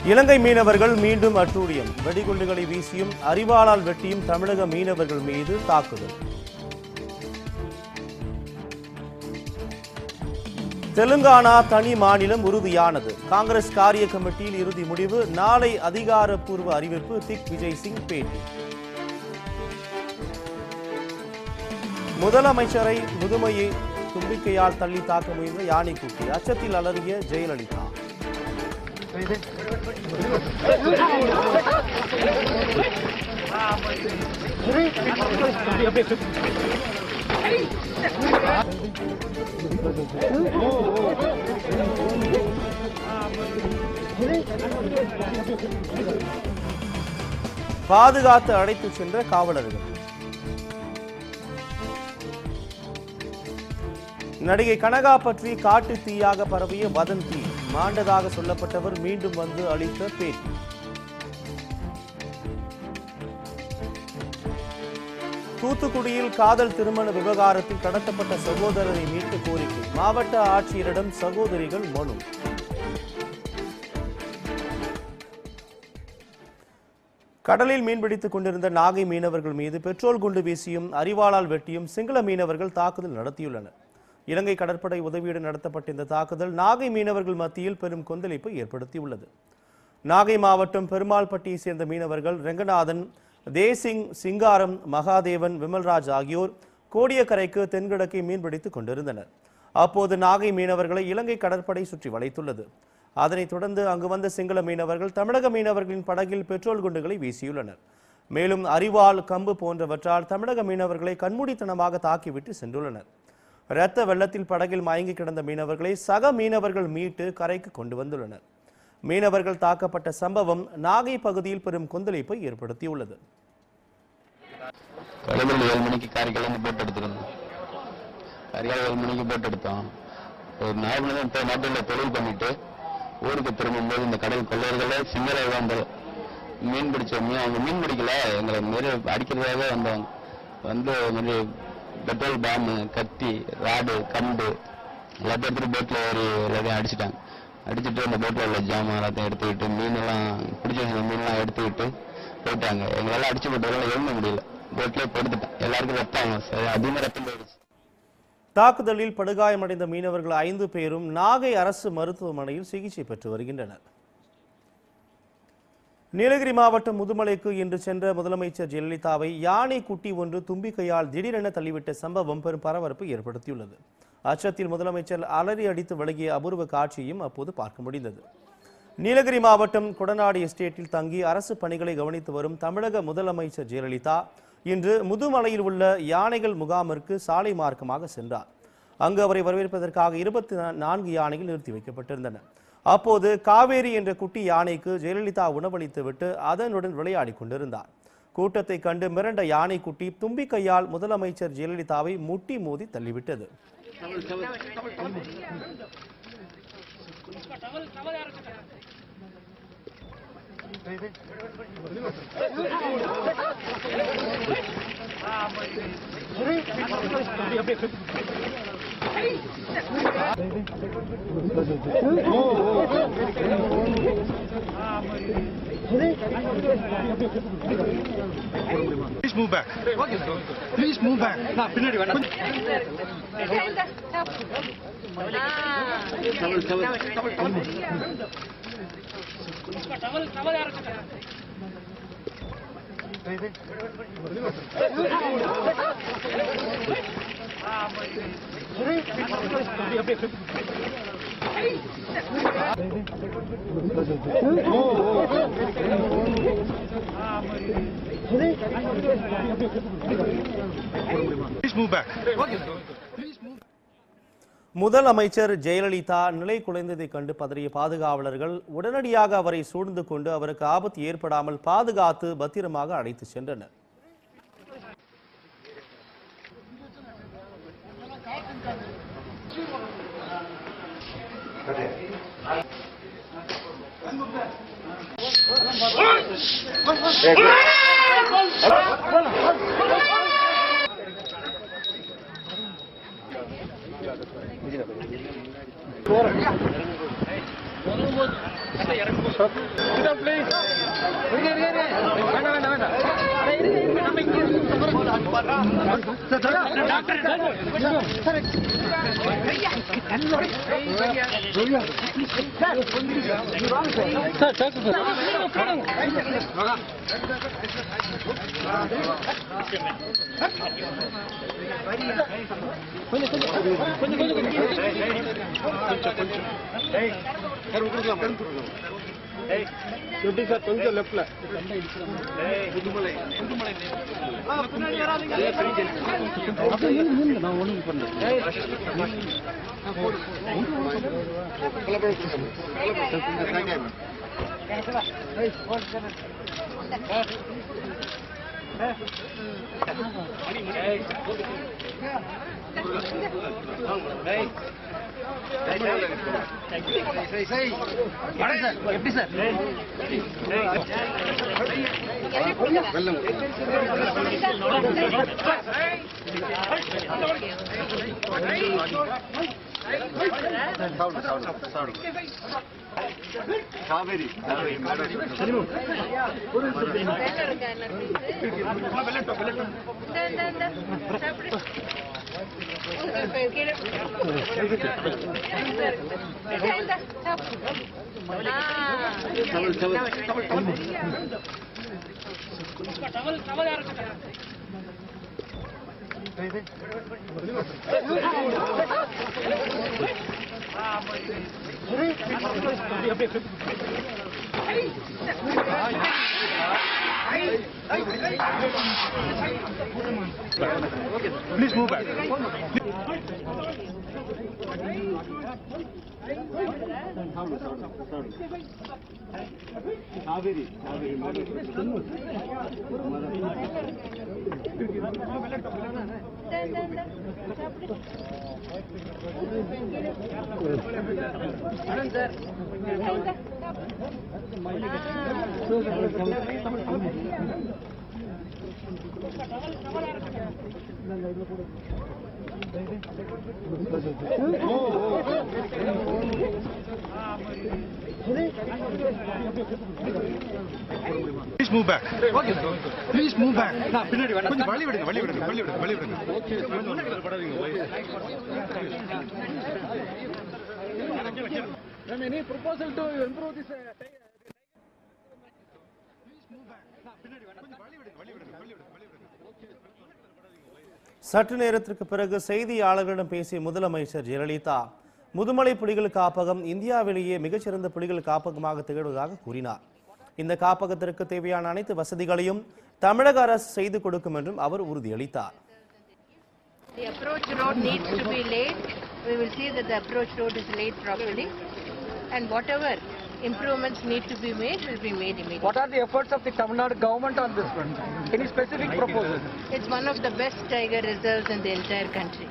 இலங்கை மீனவர்கள் மீண்டும் அட்டூழியம் வெடிகுண்டுகளை வீசியும் அரிவாளால் வெட்டியும் தமிழக மீனவர்கள் மீது தாக்குதல் தெலுங்கானா தனி மாநிலம் உறுதியானது காங்கிரஸ் காரிய கமிட்டியில் இறுதி முடிவு நாளை அதிகாரப்பூர்வ அறிவிப்பு திக் விஜய் சிங் பேட்டி முதலமைச்சரை முதுமையை தும்பிக்கையால் தள்ளி தாக்க முயன்ற யானை குட்டி அச்சத்தில் அலறிய ஜெயலலிதா பாதுகாத்து அழைத்துச் சென்ற காவலர்கள் நடிகை கனகா பற்றி காட்டு தீயாக பரவிய வதந்தி மாண்டதாக சொல்லப்பட்டவர் மீண்டும் வந்து அளித்த பேட்டி தூத்துக்குடியில் காதல் திருமண விவகாரத்தில் கடத்தப்பட்ட சகோதரரை மீட்க கோரிக்கை மாவட்ட ஆட்சியரிடம் சகோதரிகள் மனு கடலில் மீன்பிடித்துக் கொண்டிருந்த நாகை மீனவர்கள் மீது பெட்ரோல் குண்டு வீசியும் அரிவாளால் வெட்டியும் சிங்கள மீனவர்கள் தாக்குதல் நடத்தியுள்ளனர் இலங்கை கடற்படை உதவியுடன் நடத்தப்பட்ட இந்த தாக்குதல் நாகை மீனவர்கள் மத்தியில் பெரும் கொந்தளிப்பை ஏற்படுத்தியுள்ளது நாகை மாவட்டம் பெருமாள்பட்டியை சேர்ந்த மீனவர்கள் ரெங்கநாதன் தேசிங் சிங்காரம் மகாதேவன் விமல்ராஜ் ஆகியோர் கோடியக்கரைக்கு தென்கிழக்கை மீன்பிடித்துக் கொண்டிருந்தனர் அப்போது நாகை மீனவர்களை இலங்கை கடற்படை சுற்றி வளைத்துள்ளது அதனைத் தொடர்ந்து அங்கு வந்த சிங்கள மீனவர்கள் தமிழக மீனவர்களின் படகில் பெட்ரோல் குண்டுகளை வீசியுள்ளனர் மேலும் அரிவாள் கம்பு போன்றவற்றால் தமிழக மீனவர்களை கண்மூடித்தனமாக தாக்கிவிட்டு சென்றுள்ளனர் இரத்த வெள்ளத்தில் படகில் மயங்கி கிடந்த மீனவர்களை சக மீனவர்கள் மீட்டு கரைக்கு கொண்டு வந்துள்ளனர் மீனவர்கள் தாக்கப்பட்ட சம்பவம் நாகை பகுதியில் பெரும் கொந்தளிப்பை ஏற்படுத்தியுள்ளது கடலூர் ஏழு மணிக்கு காரைக்கால் போட் எடுத்திருந்தோம் காரைக்கால் ஏழு மணிக்கு போட் எடுத்தோம் ஒரு நாலு மணி நேரம் இப்போ நாட்டில் தொழில் பண்ணிட்டு ஊருக்கு திரும்பும்போது இந்த கடல் கொள்ளையர்களே சிங்கள அந்த மீன் பிடிச்ச மீன் அவங்க மீன் பிடிக்கல எங்களை மாரி அடிக்கிறதாக வந்தவங்க வந்து இது மாதிரி பெட்ரோல் பாம்பு கத்தி ராடு கம்பு எல்லாத்தையும் எடுத்துட்டு போட்டில் ஏறி எல்லாத்தையும் அடிச்சிட்டாங்க அடிச்சுட்டு அந்த போட்டில் உள்ள ஜாமான் எல்லாத்தையும் எடுத்துக்கிட்டு மீனெல்லாம் பிடிச்ச வச்சிருந்த மீன்லாம் எடுத்துக்கிட்டு போயிட்டாங்க எங்களால் அடிச்சு போட்டதால எழுத முடியல போட்லேயே படுத்துட்டேன் எல்லாருக்கும் ரத்தாங்க சரி அதிகமாக ரத்தம் போயிடுச்சு தாக்குதலில் படுகாயமடைந்த மீனவர்கள் ஐந்து பேரும் நாகை அரசு மருத்துவமனையில் சிகிச்சை பெற்று வருகின்றனர் நீலகிரி மாவட்டம் முதுமலைக்கு இன்று சென்ற முதலமைச்சர் ஜெயலலிதாவை யானை குட்டி ஒன்று தும்பிக்கையால் திடீரென தள்ளிவிட்ட சம்பவம் பெரும் பரபரப்பை ஏற்படுத்தியுள்ளது அச்சத்தில் முதலமைச்சர் அலறி அடித்து விலகிய அபூர்வ காட்சியும் அப்போது பார்க்க முடிந்தது நீலகிரி மாவட்டம் குடநாடு எஸ்டேட்டில் தங்கி அரசு பணிகளை கவனித்து வரும் தமிழக முதலமைச்சர் ஜெயலலிதா இன்று முதுமலையில் உள்ள யானைகள் முகாமிற்கு சாலை மார்க்கமாக சென்றார் அங்கு அவரை வரவேற்பதற்காக இருபத்தி நான்கு யானைகள் நிறுத்தி வைக்கப்பட்டிருந்தன அப்போது காவேரி என்ற குட்டி யானைக்கு ஜெயலலிதா உணவளித்துவிட்டு அதனுடன் விளையாடிக் கொண்டிருந்தார் கூட்டத்தை கண்டு மிரண்ட யானை குட்டி தும்பி கையால் முதலமைச்சர் ஜெயலலிதாவை முட்டி மோதி தள்ளிவிட்டது Please move back. Please move back. நான் பின்னாடி வேணாம் Please move back. முதலமைச்சர் ஜெயலலிதா நிலை குலைந்ததைக் கண்டு பதறிய பாதுகாவலர்கள் உடனடியாக அவரை சூழ்ந்து கொண்டு அவருக்கு ஆபத்து ஏற்படாமல் பாதுகாத்து பத்திரமாக அழைத்துச் சென்றனர் Please move back. Please move back. Please move back. கொஞ்சம் வழி விடுங்க வழி விடுங்க வழி விடுங்க வழி விடுங்க சற்று நேரத்திற்கு பிறகு செய்தியாளர்களிடம் பேசிய முதலமைச்சர் ஜெயலலிதா முதுமலை புலிகள் காப்பகம் இந்தியாவிலேயே மிகச்சிறந்த புலிகள் காப்பகமாக திகழ்வதாக கூறினார் இந்த காப்பகத்திற்கு தேவையான அனைத்து வசதிகளையும் தமிழக அரசு செய்து கொடுக்கும் என்றும் அவர் உறுதியளித்தார் The approach road needs to be laid. We will see that the approach road is laid properly. And whatever improvements need to be made will be made immediately. What are the efforts of the Tamil Nadu government on this front? Any specific proposals? It's one of the best tiger reserves in the entire country.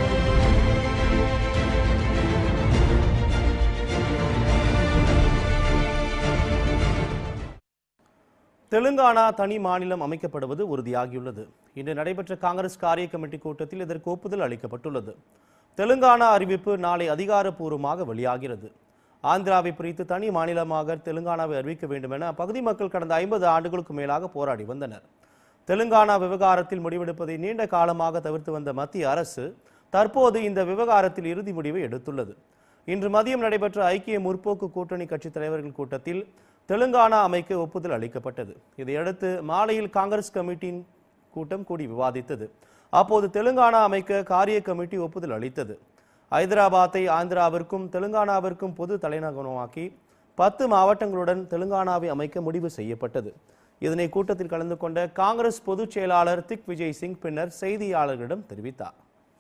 Telangana தனி மாநிலம் அமைக்கப்படுவது உறுதியாகியுள்ளது இன்று நடைபெற்ற காங்கிரஸ் காரிய committee கூட்டத்தில் இதற்கு ஒப்புதல் அளிக்கப்பட்டுள்ளது தெலுங்கானா அறிவிப்பு நாளை அதிகாரப்பூர்வமாக வெளியாகிறது ஆந்திராவை பிரித்து தனி மாநிலமாக தெலுங்கானாவை அறிவிக்க வேண்டும் என அப்பகுதி மக்கள் கடந்த ஐம்பது ஆண்டுகளுக்கு மேலாக போராடி வந்தனர் தெலுங்கானா விவகாரத்தில் முடிவெடுப்பதை நீண்ட காலமாக தவிர்த்து வந்த மத்திய அரசு தற்போது இந்த விவகாரத்தில் இறுதி முடிவை எடுத்துள்ளது இன்று மதியம் நடைபெற்ற ஐக்கிய முற்போக்கு கூட்டணி கட்சி தலைவர்கள் கூட்டத்தில் தெலுங்கானா அமைக்க ஒப்புதல் அளிக்கப்பட்டது இதையடுத்து மாலையில் காங்கிரஸ் கமிட்டியின் கூட்டம் கூடி விவாதித்தது அப்போது தெலுங்கானா அமைக்க காரிய கமிட்டி ஒப்புதல் அளித்தது ஐதராபாத்தை ஆந்திராவிற்கும் தெலுங்கானாவிற்கும் பொது தலைநகரமாக்கி பத்து மாவட்டங்களுடன் தெலுங்கானாவை அமைக்க முடிவு செய்யப்பட்டது இதனை கூட்டத்தில் கலந்து கொண்ட காங்கிரஸ் பொதுச் செயலாளர் திக் விஜய் சிங் பின்னர் செய்தியாளர்களிடம் தெரிவித்தார்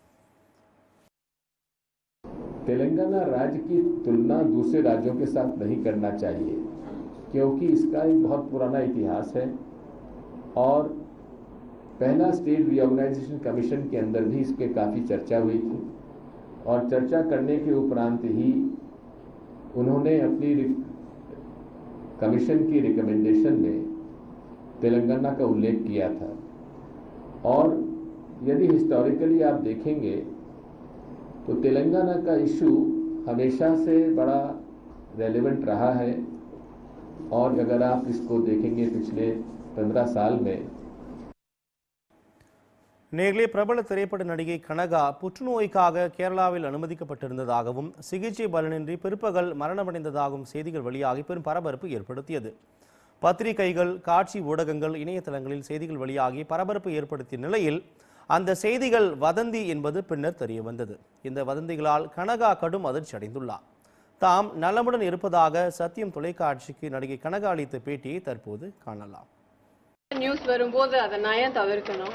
तेलंगाना राज्य की तुलना दूसरे राज्यों के साथ नहीं करना चाहिए क्योंकि इसका एक बहुत पुराना इतिहास है और पहला स्टेट रिऑर्गेनाइजेशन कमीशन के अंदर भी इसके काफ़ी चर्चा हुई थी और चर्चा करने के उपरांत ही उन्होंने अपनी रिक- कमीशन की रिकमेंडेशन में तेलंगाना का उल्लेख किया था और यदि हिस्टोरिकली आप देखेंगे तो तेलंगाना का इशू हमेशा से बड़ा रेलेवेंट रहा है और अगर आप इसको देखेंगे पिछले पंद्रह साल में நேர்களே பிரபல திரைப்பட நடிகை கனகா புற்றுநோய்க்காக கேரளாவில் அனுமதிக்கப்பட்டிருந்ததாகவும் சிகிச்சை பலனின்றி பிற்பகல் மரணமடைந்ததாகவும் செய்திகள் வெளியாகி பெரும் பரபரப்பு ஏற்படுத்தியது பத்திரிகைகள் காட்சி ஊடகங்கள் இணையதளங்களில் செய்திகள் வெளியாகி பரபரப்பு ஏற்படுத்திய நிலையில் அந்த செய்திகள் வதந்தி என்பது பின்னர் தெரிய வந்தது இந்த வதந்திகளால் கனகா கடும் அதிர்ச்சி அடைந்துள்ளார் தாம் நலமுடன் இருப்பதாக சத்தியம் தொலைக்காட்சிக்கு நடிகை கனகா அளித்த பேட்டியை தற்போது காணலாம் நியூஸ் வரும்போது அதை நான் ஏன் தவிர்க்கணும்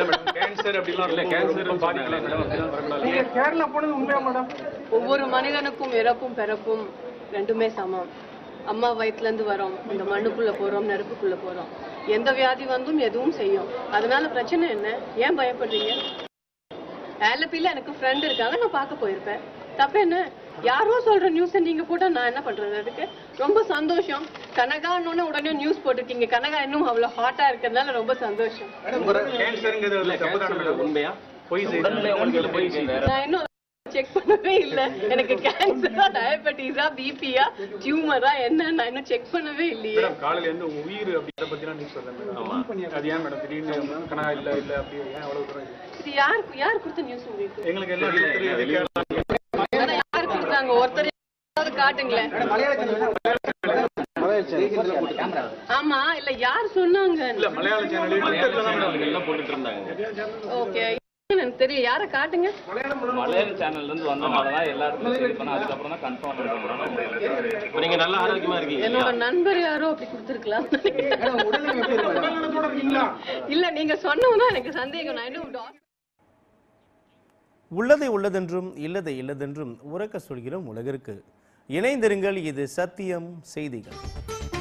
நீங்க கேரளா போனது உண்மையா மேடம் ஒவ்வொரு மனிதனுக்கும் இறப்பும் பிறப்பும் ரெண்டுமே சமம் அம்மா வயித்துல இருந்து வரோம் இந்த மண்ணுக்குள்ள போறோம் நெருப்புக்குள்ள போறோம் எந்த வியாதி வந்தும் எதுவும் செய்யும் அதனால பிரச்சனை என்ன ஏன் பயப்படுறீங்க ஆலப்பில எனக்கு ஃப்ரெண்ட் இருக்காங்க நான் பார்க்க போயிருப்பேன் தப்பு என்ன யாரோ சொல்ற நியூஸை நீங்க போட்டா நான் என்ன பண்றது அதுக்கு ரொம்ப சந்தோஷம் கனகான்னு உடனே நியூஸ் போட்டிருக்கீங்க கனகா இன்னும் அவ்வளவு ஹாட்டா இருக்கிறதுனால ரொம்ப சந்தோஷம் நான் இன்னும் செக் பண்ணவே இல்ல எனக்கு கேன்சரா டயபெட்டிஸா பிபியா டியூமரா என்ன நான் இன்னும் செக் பண்ணவே இல்லையே காலையில இருந்து உங்க உயிர் அப்படி அதை பத்தி நியூஸ் வரல மேடம் அது ஏன் மேடம் திடீர்னு கனா இல்ல இல்ல அப்படி ஏன் அவ்வளவு தூரம் இது? இது யார் யார் கொடுத்த நியூஸ் உங்களுக்கு எங்களுக்கு எல்லாம் தெரியும் ஆனா யார் கொடுத்தாங்க ஒருத்தர் யாராவது காட்டுங்களேன் ஆமா இல்ல யார் சொன்னாங்க இல்ல மலையாள சேனல் ட்விட்டர்ல தான் மேடம் ஓகே எனக்கு தெரியும் யார காட்டுங்க மலையாள சேனல்ல இருந்து வந்தனால தான் எல்லாருக்கும் சரி பண்ண அதுக்கப்புறம் தான் கன்ஃபார்ம் பண்ணுறோம் நீங்க நல்லா ஆரோக்கியமா இருக்கீங்க என்னோட நண்பர் யாரோ அப்படி கொடுத்துருக்கலாம் இல்ல நீங்க சொன்னவங்க எனக்கு சந்தேகம் நான் இன்னும் doc- உள்ளதை உள்ளதென்றும் இல்லதை இல்லதென்றும் உறக்க சொல்கிறோம் உலகிற்கு இணைந்திருங்கள் இது சத்தியம் செய்திகள்